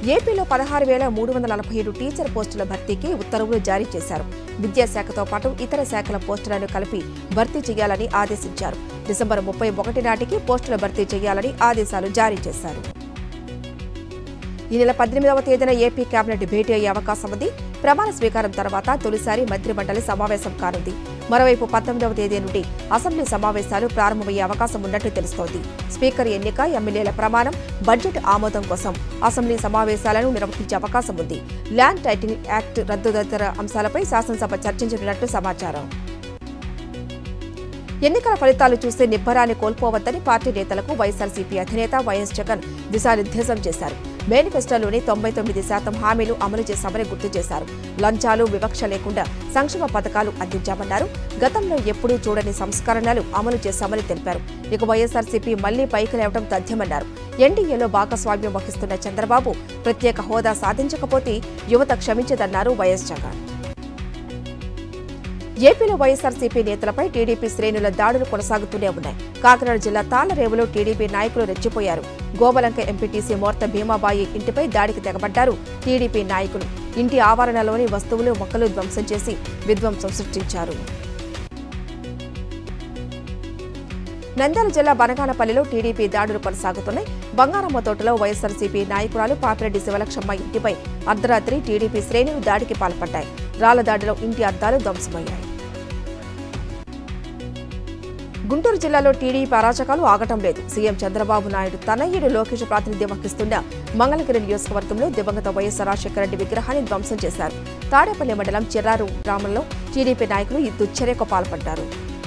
ఏపీలో పదహారు వేల మూడు వందల నలభై ఏడు టీచర్ పోస్టుల భర్తీకి ఉత్తర్వులు జారీ చేశారు విద్యాశాఖతో పాటు ఇతర శాఖల పోస్టులను కలిపి భర్తీ చేయాలని ఆదేశించారు డిసెంబర్ ముప్పై ఒకటి నాటికి పోస్టుల భర్తీ చేయాలని ఆదేశాలు జారీ చేశారు ఈ నెల పద్దెనిమిదవ తేదీన ఏపీ కేబినెట్ భేటీ అయ్యే అవకాశం ఉంది ప్రమాణ స్వీకారం తర్వాత తొలిసారి మంత్రిమండలి సమావేశం కానుంది మరోవైపు పంతొమ్మిదవ తేదీ నుండి అసెంబ్లీ సమావేశాలు ప్రారంభమయ్యే అవకాశం ఉన్నట్టు తెలుస్తోంది స్పీకర్ ఎన్నిక ఎమ్మెల్యేల ప్రమాణం బడ్జెట్ ఆమోదం కోసం అసెంబ్లీ సమావేశాలను నిర్వహించే అవకాశం ఉంది ల్యాండ్ టైటిల్ యాక్ట్ రద్దు తదితర అంశాలపై శాసనసభ చర్చించనున్నట్టు సమాచారం ఎన్నికల ఫలితాలు చూసి నిబ్బరాన్ని కోల్పోవద్దని పార్టీ నేతలకు వైఎస్ఆర్సీపీ అధినేత వైఎస్ జగన్ దిశానిర్దేశం చేశారు మేనిఫెస్టోలోని తొంభై తొమ్మిది శాతం హామీలు అమలు చేశామని గుర్తు చేశారు లంచాలు వివక్ష లేకుండా సంక్షేమ పథకాలు అందించామన్నారు గతంలో ఎప్పుడూ చూడని సంస్కరణలు అమలు చేశామని తెలిపారు ఇక వైఎస్ఆర్సీపీ మళ్లీ పైకి లేవడం తథ్యమన్నారు ఎన్డీఏలో భాగస్వామ్యం వహిస్తున్న చంద్రబాబు ప్రత్యేక హోదా సాధించకపోతే యువత క్షమించదన్నారు వైఎస్ జగన్ ఏపీలో వైఎస్ఆర్సీపీ నేతలపై టీడీపీ శ్రేణుల దాడులు కొనసాగుతూనే ఉన్నాయి కాకినాడ జిల్లా తాళ్లరేవులో టీడీపీ నాయకులు రెచ్చిపోయారు గోబలంక ఎంపీటీసీ మోర్త భీమాబాయి ఇంటిపై దాడికి తెగబడ్డారు టీడీపీ నాయకులు ఇంటి ఆవరణలోని వస్తువులు మొక్కలు ధ్వంసం చేసి విధ్వంసం సృష్టించారు నంద్యాల జిల్లా బనగానపల్లిలో టీడీపీ దాడులు కొనసాగుతున్నాయి బంగారమ్మ తోటలో వైఎస్ఆర్సీపీ నాయకురాలు పాపిరెడ్డి శివలక్షమ్మ ఇంటిపై అర్ధరాత్రి టీడీపీ శ్రేణులు దాడికి పాల్పడ్డాయి రాళ్ల దాడిలో ఇంటి అద్దాలు ధ్వంసమయ్యాయి గుంటూరు జిల్లాలో టీడీపీ అరాచకాలు ఆగటం లేదు సీఎం చంద్రబాబు నాయుడు తనయ్యుడు లోకేష్ ప్రాతినిధ్యం వహిస్తున్న మంగళగిరి నియోజకవర్గంలో దివంగత వైఎస్ రాజశేఖర రెడ్డి విగ్రహాన్ని ధ్వంసం చేశారు తాడేపల్లి మండలం చిర్రారు గ్రామంలో టీడీపీ నాయకులు ఈ దుశ్చర్యకు పాల్పడ్డారు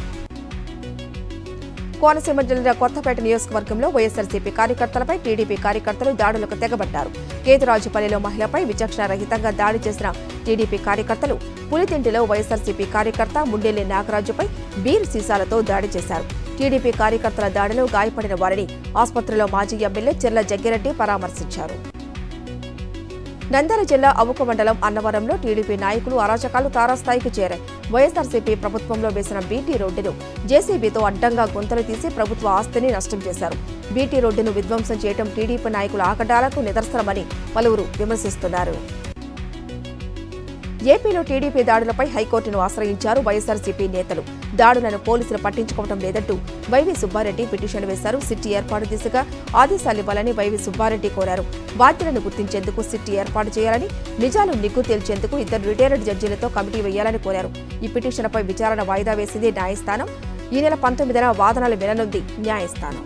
కోనసీమ జిల్లా కొత్తపేట నియోజకవర్గంలో వైఎస్ఆర్సీపీ కార్యకర్తలపై టీడీపీ కార్యకర్తలు దాడులకు తెగబడ్డారు కేతురాజుపల్లిలో మహిళపై విచక్షణ రహితంగా దాడి చేసిన టీడీపీ కార్యకర్తలు పులితింటిలో వైఎస్ఆర్సీపీ కార్యకర్త ముండెల్లి నాగరాజుపై బీర్ సీసాలతో దాడి చేశారు టీడీపీ కార్యకర్తల దాడిలో గాయపడిన వారిని ఆసుపత్రిలో మాజీ ఎమ్మెల్యే చెర్ల జగ్గిరెడ్డి పరామర్శించారు నంద్యాల జిల్లా అవుక మండలం అన్నవరంలో టీడీపీ నాయకులు అరాచకాలు తారాస్థాయికి చేరాయి వైఎస్ఆర్సీపీ ప్రభుత్వంలో వేసిన బీటీ రోడ్డును జేసీబీతో అడ్డంగా గుంతలు తీసి ప్రభుత్వ ఆస్తిని నష్టం చేశారు బీటీ రోడ్డును విధ్వంసం చేయడం టీడీపీ నాయకుల ఆకటాలకు నిదర్శనమని పలువురు విమర్శిస్తున్నారు ఏపీలో టీడీపీ దాడులపై హైకోర్టును ఆశ్రయించారు వైఎస్ఆర్సీపీ నేతలు దాడులను పోలీసులు పట్టించుకోవడం లేదంటూ వైవి సుబ్బారెడ్డి పిటిషన్ వేశారు సిట్టి ఏర్పాటు దిశగా ఆదేశాలివ్వాలని వైవి సుబ్బారెడ్డి కోరారు బాధ్యులను గుర్తించేందుకు సిట్టి ఏర్పాటు చేయాలని నిజాలు నిగ్గు తేల్చేందుకు ఇద్దరు రిటైర్డ్ జడ్జీలతో కమిటీ వేయాలని కోరారు ఈ పిటిషన్పై విచారణ వాయిదా వేసింది న్యాయస్థానం ఈ నెల పంతొమ్మిదిన వాదనలు విననుంది న్యాయస్థానం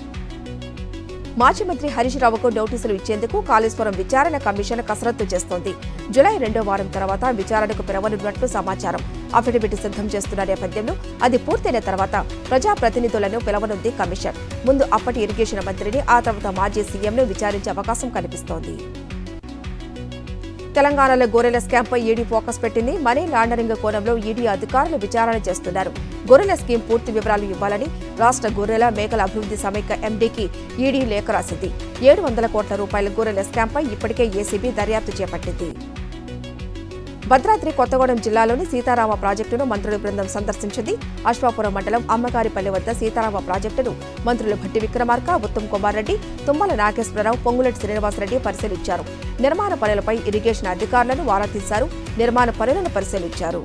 మాజీ మంత్రి హరీష్ రావుకు నోటీసులు ఇచ్చేందుకు కాళేశ్వరం విచారణ కమిషన్ కసరత్తు చేస్తోంది జులై రెండో వారం తర్వాత విచారణకు పిలవనున్నట్లు సమాచారం అఫిడవిట్ సిద్ధం చేస్తున్న నేపథ్యంలో అది పూర్తయిన తర్వాత ప్రజాప్రతినిధులను పిలవనుంది కమిషన్ ముందు అప్పటి ఇరిగేషన్ మంత్రిని ఆ తర్వాత మాజీ సీఎంను విచారించే అవకాశం కనిపిస్తోంది తెలంగాణలో గొర్రెల స్కామ్పై ఈడీ ఫోకస్ పెట్టింది మనీ లాండరింగ్ కోణంలో ఈడీ అధికారులు విచారణ చేస్తున్నారు గొర్రెల స్కీమ్ పూర్తి వివరాలు ఇవ్వాలని రాష్ట్ర గొర్రెల మేకల అభివృద్ధి సమైక్య ఎండీకి ఈడీ లేఖ రాసింది ఏడు వందల కోట్ల రూపాయల గొర్రెల స్కామ్పై ఇప్పటికే ఏసీబీ దర్యాప్తు చేపట్టింది భద్రాద్రి కొత్తగూడెం జిల్లాలోని సీతారామ ప్రాజెక్టును మంత్రుల బృందం సందర్శించింది అశ్వాపురం మండలం అమ్మగారిపల్లి వద్ద సీతారామ ప్రాజెక్టును మంత్రులు భట్టి విక్రమార్క ఉత్తమ్ కుమార్ రెడ్డి తుమ్మల నాగేశ్వరరావు పొంగులెట్టి శ్రీనివాసరెడ్డి పరిశీలించారు నిర్మాణ పనులపై ఇరిగేషన్ అధికారులను వారా తీశారు నిర్మాణ పనులను పరిశీలించారు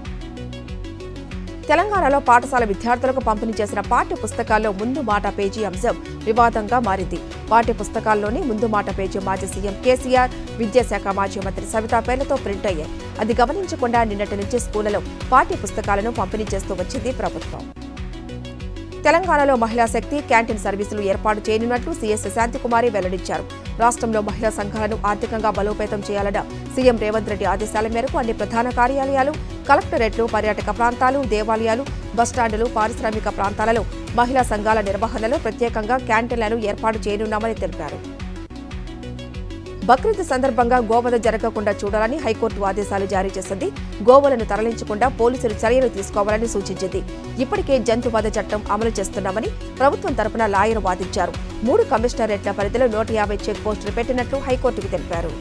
తెలంగాణలో పాఠశాల విద్యార్థులకు పంపిణీ చేసిన పాఠ్య పుస్తకాల్లో ముందు మాట పేజీ అంశం వివాదంగా మారింది పాఠ్య పుస్తకాల్లోని ముందు మాట పేజీ మాజీ సీఎం కేసీఆర్ విద్యాశాఖ మాజీ మంత్రి సవితా పేర్లతో ప్రింట్ అయ్యాయి అది గమనించకుండా నిన్నటి నుంచి స్కూళ్లలో పాఠ్య పుస్తకాలను పంపిణీ చేస్తూ వచ్చింది ప్రభుత్వం తెలంగాణలో మహిళా శక్తి క్యాంటీన్ సర్వీసులు ఏర్పాటు చేయనున్నట్లు సీఎస్ శాంతికుమారి వెల్లడించారు రాష్ట్రంలో మహిళా సంఘాలను ఆర్థికంగా బలోపేతం చేయాలన్న సీఎం రేవంత్ రెడ్డి ఆదేశాల మేరకు అన్ని ప్రధాన కార్యాలయాలు కలెక్టరేట్లు పర్యాటక ప్రాంతాలు దేవాలయాలు బస్టాండులు పారిశ్రామిక ప్రాంతాలలో మహిళా సంఘాల నిర్వహణలో ప్రత్యేకంగా క్యాంటీన్లను ఏర్పాటు చేయనున్నామని తెలిపారు బక్రీద్ సందర్భంగా గోవధ జరగకుండా చూడాలని హైకోర్టు ఆదేశాలు జారీ చేసింది గోవులను తరలించకుండా పోలీసులు చర్యలు తీసుకోవాలని సూచించింది ఇప్పటికే జంతువధ చట్టం అమలు చేస్తున్నామని ప్రభుత్వం తరపున లాయర్ వాదించారు మూడు కమిషనరేట్ల పరిధిలో నూట యాభై చెక్ పోస్టులు పెట్టినట్లు హైకోర్టుకు తెలిపారు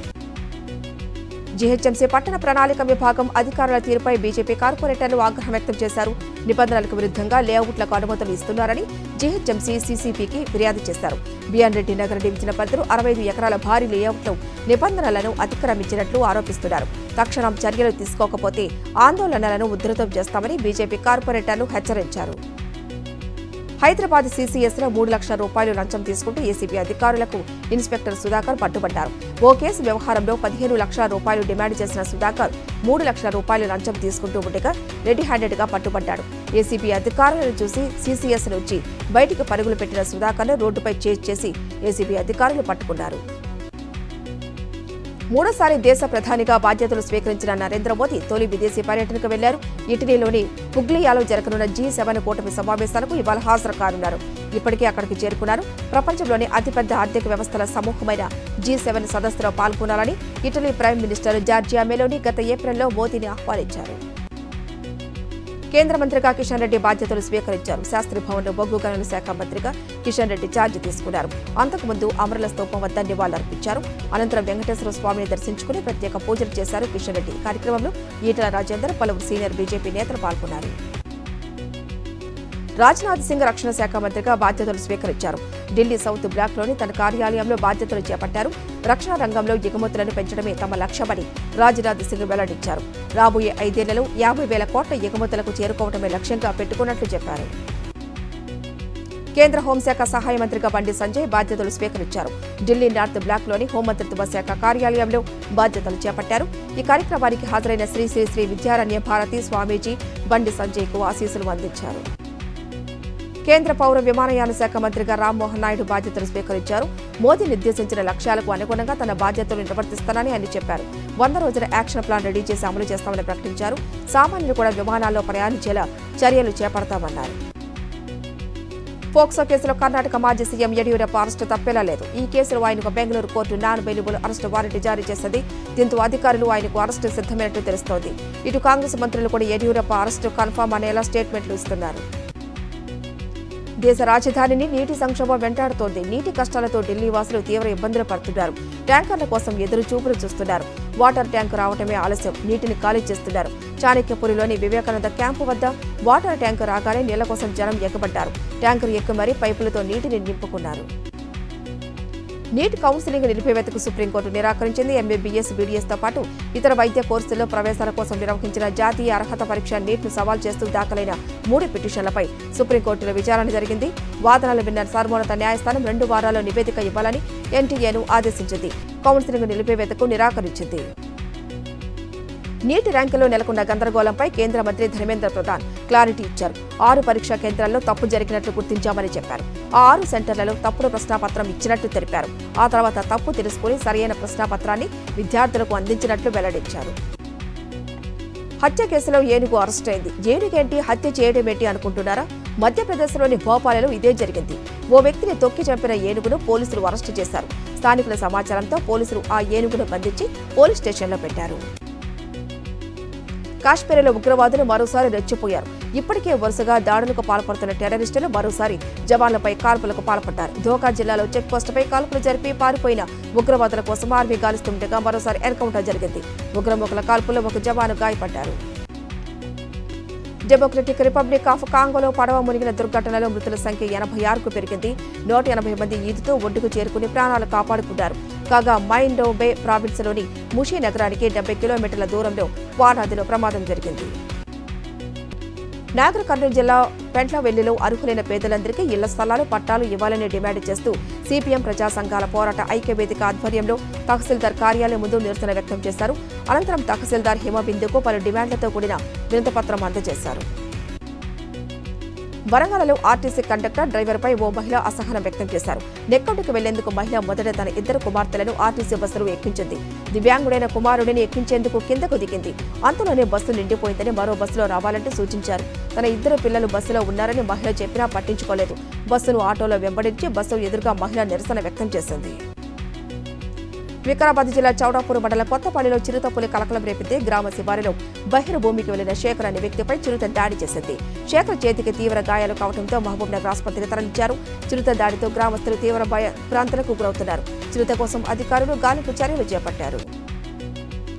జీహెచ్ఎంసీ పట్టణ ప్రణాళిక విభాగం అధికారుల తీరుపై బీజేపీ కార్పొరేటర్లు ఆగ్రహం వ్యక్తం చేశారు నిబంధనలకు విరుద్ధంగా లేఅవుట్లకు అనుమతులు ఇస్తున్నారని జీహెచ్ఎంసీ సీసీపీకి ఫిర్యాదు చేశారు బిఎన్ రెడ్డి నగర డివిజన్ పరిధిలో అరవై ఐదు ఎకరాల భారీ లేఅవుట్లు నిబంధనలను అతిక్రమించినట్లు ఆరోపిస్తున్నారు తక్షణం చర్యలు తీసుకోకపోతే ఆందోళనలను ఉధృతం చేస్తామని బీజేపీ కార్పొరేటర్లు హెచ్చరించారు హైదరాబాద్ సీసీఎస్ లో మూడు లక్షల రూపాయలు లంచం తీసుకుంటూ ఏసీబీ అధికారులకు ఇన్స్పెక్టర్ సుధాకర్ పట్టుబడ్డారు ఓ కేసు వ్యవహారంలో పదిహేను లక్షల రూపాయలు డిమాండ్ చేసిన సుధాకర్ మూడు లక్షల రూపాయలు లంచం తీసుకుంటూ ఉండగా రెడీ హ్యాండెడ్ గా పట్టుబడ్డాడు ఏసీబీ అధికారులను చూసి సీసీఎస్ నుంచి బయటికి పరుగులు పెట్టిన సుధాకర్ను రోడ్డుపై చేజ్ చేసి ఏసీబీ అధికారులు పట్టుకున్నారు మూడోసారి దేశ ప్రధానిగా బాధ్యతలు స్వీకరించిన నరేంద్ర మోదీ తొలి విదేశీ పర్యటనకు వెళ్లారు ఇటలీలోని పుగ్లియాలో జరగనున్న జీ సెవెన్ కూటమి సమావేశాలకు ఇవాళ హాజరు కానున్నారు ఇప్పటికే అక్కడికి చేరుకున్నారు ప్రపంచంలోని అతిపెద్ద ఆర్థిక వ్యవస్థల సమూహమైన జీ సెవెన్ సదస్సులో పాల్గొనాలని Italy prime minister Giorgia Meloni గత ఏప్రిల్లో మోదీని ఆహ్వానించారు కేంద్ర మంత్రిగా కిషన్ రెడ్డి బాధ్యతలు స్వీకరించారు శాస్త్రి భవన్లో బొగ్గు గనుల శాఖ మంత్రిగా కిషన్ రెడ్డి ఛార్జ్ తీసుకున్నారు అంతకుముందు అమరుల స్తూపం వద్ద నివాళులర్పించారు అనంతరం వెంకటేశ్వర స్వామిని దర్శించుకుని ప్రత్యేక పూజలు చేశారు కిషన్ రెడ్డి ఈ కార్యక్రమంలో ఈటల రాజేందర్ పలువురు సీనియర్ బీజేపీ నేతలు పాల్గొన్నారు రాజ్నాథ్ సింగ్ రక్షణ శాఖ మంత్రిగా బాధ్యతలు స్వీకరించారు ఢిల్లీ సౌత్ బ్లాక్లోని తన కార్యాలయంలో బాధ్యతలు చేపట్టారు రక్షణ రంగంలో ఎగుమతులను పెంచడమే తమ లక్ష్యమని రాజ్నాథ్ సింగ్ వెల్లడించారు రాబోయే ఐదేళ్లలో యాభై వేల కోట్ల ఎగుమతులకు చేరుకోవడమే లక్ష్యంగా పెట్టుకున్నట్లు చెప్పారు కేంద్ర హోంశాఖ సహాయ మంత్రిగా బండి సంజయ్ బాధ్యతలు స్వీకరించారు ఢిల్లీ నార్త్ బ్లాక్లోని హోంమంత్రిత్వ శాఖ కార్యాలయంలో బాధ్యతలు చేపట్టారు ఈ కార్యక్రమానికి హాజరైన శ్రీ శ్రీ శ్రీ విద్యారణ్య భారతి స్వామీజీ బండి సంజయ్కు ఆశీస్సులు అందించారు కేంద్ర పౌర విమానయాన శాఖ మంత్రిగా రామ్మోహన్ నాయుడు బాధ్యతలు స్వీకరించారు మోదీ నిర్దేశించిన లక్ష్యాలకు అనుగుణంగా తన బాధ్యతలు నిర్వర్తిస్తానని ఆయన చెప్పారు వంద రోజుల యాక్షన్ ప్లాన్ రెడీ చేసి అమలు చేస్తామని ప్రకటించారు సామాన్యులు కూడా విమానాల్లో ప్రయాణించేలా చర్యలు చేపడతామన్నారు పోక్సో కేసులో కర్ణాటక మాజీ సీఎం యడియూరప్ప అరెస్టు తప్పేలా లేదు ఈ కేసులో ఆయనకు Bengaluru court non bailable arrest warrant జారీ చేసింది దీంతో అధికారులు ఆయనకు అరెస్టు సిద్ధమైనట్టు తెలుస్తోంది ఇటు కాంగ్రెస్ మంత్రులు కూడా యడియూరప్ప అరెస్టు కన్ఫర్మ్ అనేలా స్టేట్మెంట్లు ఇస్తున్నారు దేశ రాజధానిని నీటి సంక్షోభం వెంటాడుతోంది నీటి కష్టాలతో ఢిల్లీ వాసులు తీవ్ర ఇబ్బందులు పడుతున్నారు ట్యాంకర్ల కోసం ఎదురు చూపులు చూస్తున్నారు వాటర్ ట్యాంక్ రావటమే ఆలస్యం నీటిని ఖాళీ చేస్తున్నారు చాణక్యపురిలోని వివేకానంద క్యాంపు వద్ద వాటర్ ట్యాంక్ రాగానే నీళ్ల కోసం జనం ఎక్కబడ్డారు ట్యాంకర్ ఎక్కి మరీ పైపులతో నీటిని నింపుకున్నారు నీట్ కౌన్సిలింగ్ నిలిపివేతకు సుప్రీంకోర్టు నిరాకరించింది ఎంబీబీఎస్ బీడీఎస్ తో పాటు ఇతర వైద్య కోర్సుల్లో ప్రవేశాల కోసం నిర్వహించిన జాతీయ అర్హత పరీక్ష నీట్ను సవాల్ చేస్తూ దాఖలైన మూడు పిటిషన్లపై సుప్రీంకోర్టులో విచారణ జరిగింది వాదనలు విన్న సర్వోన్నత న్యాయస్థానం రెండు వారాల్లో నివేదిక ఇవ్వాలని ఎన్టీఏను ఆదేశించింది కౌన్సిలింగ్ నిలిపివేతకు నిరాకరించింది నీటి ర్యాంకులో నెలకొన్న గందరగోళంపై కేంద్ర మంత్రి ధర్మేంద్ర ప్రధాన్ క్లారిటీ ఇచ్చారు ఆరు పరీక్షా కేంద్రాల్లో తప్పు జరిగినట్లు గుర్తించామని చెప్పారు ఆ ఆరు సెంటర్లలో తప్పుడు ప్రశ్నాపత్రం ఇచ్చినట్టు తెలిపారు ఆ తర్వాత తప్పు తెలుసుకుని సరైన ప్రశ్నాపత్రాన్ని విద్యార్థులకు అందించినట్లు వెల్లడించారు హత్య కేసులో ఏనుగు అరెస్ట్ అయింది ఏనుగేంటి హత్య చేయడమేంటి అనుకుంటున్నారా మధ్యప్రదేశ్లోని భోపాలలో ఇదే జరిగింది ఓ వ్యక్తిని తొక్కి చంపిన ఏనుగును పోలీసులు అరెస్టు చేశారు స్థానికుల సమాచారంతో పోలీసులు ఆ ఏనుగును బంధించి పోలీస్ స్టేషన్లో పెట్టారు కాశ్మీర్లో ఉగ్రవాదులు మరోసారి రెచ్చిపోయారు ఇప్పటికే వరుసగా దాడులకు పాల్పడుతున్న టెర్రరిస్టులు మరోసారి జవాన్లపై కాల్పులకు పాల్పడ్డారు ధోకా జిల్లాలో చెక్ పోస్టుపై కాల్పులు జరిపి పారిపోయిన ఉగ్రవాదుల కోసం ఆర్మీ గాలిస్తుండగా మరోసారి ఎన్కౌంటర్ జరిగింది ఉగ్రముఖుల కాల్పుల్లో ఒక జవాను గాయపడ్డారు డెమోక్రటిక్ రిపబ్లిక్ ఆఫ్ కాంగోలో పడవ మునిగిన దుర్ఘటనలో మృతుల సంఖ్య ఎనభై ఆరుకు పెరిగింది నూట ఎనభై మంది ఈదుతో ఒడ్డుకు చేరుకుని ప్రాణాలు కాపాడుకున్నారు కాగా మైండో బే ప్రావిన్స్లోని ముషి నగరానికి డెబ్బై కిలోమీటర్ల దూరంలో వానాదిలో ప్రమాదం జరిగింది నాగర్ కర్నూలు జిల్లా పెంట్లవెల్లిలో అర్హులైన పేదలందరికీ ఇళ్ల స్థలాలు పట్టాలు ఇవ్వాలని డిమాండ్ చేస్తూ సిపిఎం ప్రజా సంఘాల పోరాట ఐక్యవేదిక ఆధ్వర్యంలో తహసీల్దార్ కార్యాలయం ముందు నిరసన వ్యక్తం చేశారు అనంతరం తహసీల్దార్ హిమబిందుకు పలు డిమాండ్లతో కూడిన వినతిపత్రం అందజేశారు వరంగల్లో ఆర్టీసీ కండక్టర్ డ్రైవర్పై ఓ మహిళ అసహనం వ్యక్తం చేశారు నెక్కొండకు వెళ్లేందుకు మహిళ మొదట తన ఇద్దరు కుమార్తెలను ఆర్టీసీ బస్సులో ఎక్కించింది దివ్యాంగుడైన కుమారుడిని ఎక్కించేందుకు కిందకు దిగింది అంతలోనే బస్సు నిండిపోయిందని మరో బస్సులో రావాలంటూ సూచించారు తన ఇద్దరు పిల్లలు బస్సులో ఉన్నారని మహిళ చెప్పినా పట్టించుకోలేదు బస్సును ఆటోలో వెంబడించి బస్సు ఎదురుగా మహిళ నిరసన వ్యక్తం చేసింది వికారాబాద్ జిల్లా చౌడాపూర్ మండలం కొత్తపల్లిలో చిరుత పులి కలకలం రేపింది గ్రామ శివారిలో బహిర భూమికి వెళ్లిన శేఖర్ అనే వ్యక్తిపై చిరుత దాడి చేసింది శేఖర్ చేతికి తీవ్ర గాయాలు కావడంతో మహబూబ్ నగర్ ఆసుపత్రికి తరలించారు చిరుత దాడితో గ్రామస్తులు తీవ్ర భయ భ్రాంతులకు గురవుతున్నారు చిరుత కోసం అధికారులు గాలింపు చర్యలు చేపట్టారు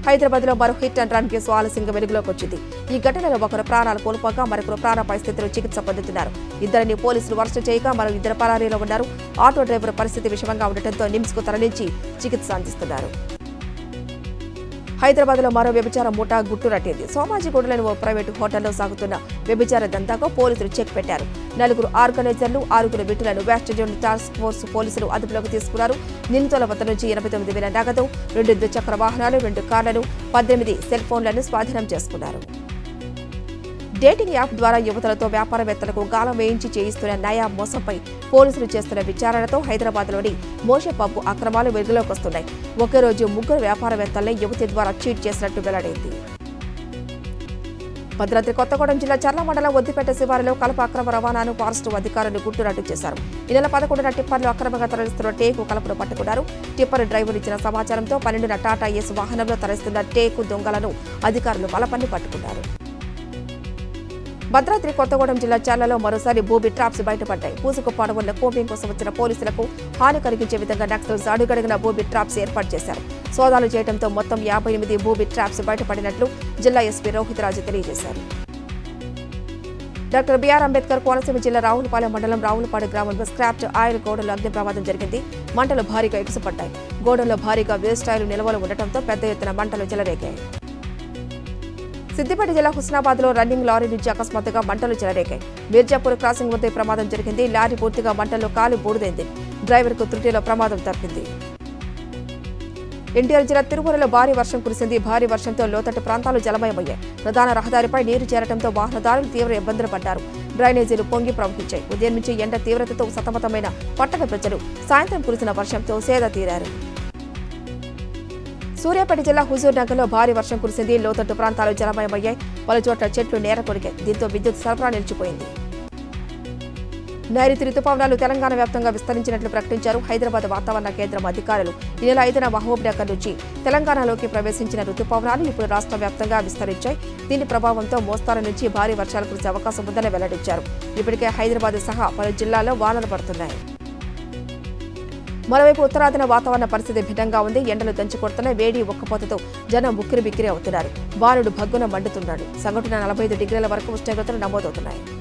హైదరాబాద్ లో మరో హిట్ అండ్ రన్ కేసు ఆలస్యంగా వెలుగులోకి వచ్చింది ఈ ఘటనలో ఒకరు ప్రాణాలు కోల్పోగా మరొకరు ప్రాణాపాయ స్థితిలో చికిత్స పొందుతున్నారు ఇద్దరిని పోలీసులు అరెస్టు చేయగా మరో ఇద్దరు పరారీలో ఉన్నారు ఆటో డ్రైవర్ పరిస్థితి విషమంగా ఉండటంతో నిమ్స్ కు తరలించి చికిత్స అందిస్తున్నారు హైదరాబాద్ లో మరో వ్యభిచార ముఠా గుట్టురట్టింది సోమాజిగూడలోని ఓ ప్రైవేటు హోటల్లో సాగుతున్న వ్యభిచార దందాకు పోలీసులు చెక్ పెట్టారు నలుగురు ఆర్గనైజర్లు ఆరుగురు విటులను వెస్ట్ జోన్ టాస్క్ ఫోర్స్ పోలీసులు అదుపులోకి తీసుకున్నారు నిందితుల వద్ద నుంచి ఎనభై తొమ్మిది వేల నగదు రెండు ద్విచక్ర వాహనాలు రెండు కార్లను పద్దెనిమిది సెల్ ఫోన్లను స్వాధీనం చేసుకున్నారు డేటింగ్ యాప్ ద్వారా యువతలతో వ్యాపారవేత్తలకు గాలం వేయించి చేయిస్తున్న నయా మోసంపై పోలీసులు చేస్తున్న విచారణతో హైదరాబాద్లోని మోషే పబ్బు అక్రమాలు వెలుగులోకి వస్తున్నాయి ఒకే రోజు ముగ్గురు వ్యాపారవేత్తల్ని యువతి ద్వారా చీట్ చేసినట్టు వెల్లడైంది భద్రాద్రి కొత్తగూడెం జిల్లా చర్ల మండలం ఒద్దిపేట శివారులో కలప అక్రమ రవాణాను ఫారెస్ట్ అధికారులు గుట్టురట్టు చేశారు ఈ నెల పదకొండున టిప్పర్లు అక్రమంగా తరలిస్తున్న టేకు కలపను పట్టుకున్నారు టిప్పర్ డ్రైవర్ ఇచ్చిన సమాచారంతో పన్నెండున టాటా ఏస్ వాహనంలో తరలిస్తున్న టేకు దొంగలను అధికారులు బలపన్ని పట్టుకున్నారు భద్రాద్రి కొత్తగూడెం జిల్లా చాలలో మరోసారి బూబీ ట్రాప్స్ బయటపడ్డాయి పూసుకుప్ప అడవుల్లో కోపింగ్ కోసం వచ్చిన పోలీసులకు హాని కలిగించే విధంగా నక్సల్స్ అడుగడుగున బూబీ ట్రాప్స్ ఏర్పాటు చేశారు సోదాలు చేయడంతో మొత్తం యాభై ఎనిమిది బూబీ ట్రాప్స్ బయటపడినట్లు జిల్లా ఎస్పీ రోహిత్ రాజు తెలియజేశారు డాక్టర్ బిఆర్ అంబేద్కర్ కోనసీమ జిల్లా రావులపాలెం మండలం రావులపాడు గ్రామంలో స్క్రాప్డ్ ఆయిల్ గోడలో అగ్ని ప్రమాదం జరిగింది మంటలు భారీగా ఎగిసిపడ్డాయి గోడల్లో భారీగా వేస్ట్ ఆయిల్ నిల్వలు ఉండటంతో పెద్ద ఎత్తున మంటలు చెలరేగాయి సిద్దిపేట జిల్లా హుస్నాబాద్ లో రన్నింగ్ లారీ నుంచి అకస్మాత్తుగా మంటలు చెలరేగాయి మీర్జాపూర్ క్రాసింగ్ వద్ద ఈ ప్రమాదం జరిగింది లారీ పూర్తిగా మంటల్లో కాలి బూడిదైంది డ్రైవర్ కు త్రుటిలో ప్రమాదం తప్పింది ఎన్టీఆర్ జిల్లా తిరుమలలో భారీ వర్షం కురిసింది భారీ వర్షంతో లోతట్టు ప్రాంతాలు జలమయమయ్యాయి ప్రధాన రహదారిపై నీరు చేరడంతో వాహనదారులు తీవ్ర ఇబ్బందులు పడ్డారు డ్రైనేజీలు పొంగి ప్రవహించాయి ఉదయం నుంచి ఎండ తీవ్రతతో సతమతమైన పట్టణ ప్రజలు సాయంత్రం కురిసిన వర్షంతో సేద తీరారు సూర్యాపేట జిల్లా హుజూర్ నగర్లో భారీ వర్షం కురిసింది లోతట్టు ప్రాంతాలు జలమయమయ్యాయి పలు చోట్ల చెట్లు నేర కొరిగాయి దీంతో విద్యుత్ సరఫరా నిలిచిపోయింది నైరుతి రుతుపవనాలు తెలంగాణ వ్యాప్తంగా విస్తరించినట్లు ప్రకటించారు హైదరాబాద్ వాతావరణ కేంద్రం అధికారులు ఈ నెల ఐదున మహబూబ్ నగర్ నుంచి తెలంగాణలోకి ప్రవేశించిన రుతుపవనాలు ఇప్పుడు రాష్ట్ర వ్యాప్తంగా విస్తరించాయి దీని ప్రభావంతో మోస్తారు నుంచి భారీ వర్షాలు కురిసే అవకాశం ఉందని వెల్లడించారు ఇప్పటికే హైదరాబాద్ సహా పలు జిల్లాల్లో వానలు పడుతున్నాయి మరోవైపు ఉత్తరాదిన వాతావరణ పరిస్థితి భిన్నంగా ఉంది ఎండలు దంచుకొడుతున్న వేడి ఒక్కపోతతో జనం ఉక్కిరి బిక్కిరి అవుతున్నారు బాలుడు భగ్గున మండుతున్నాడు సగటున నలభై ఐదు డిగ్రీల వరకు ఉష్ణోగ్రతలు నమోదవుతున్నాయి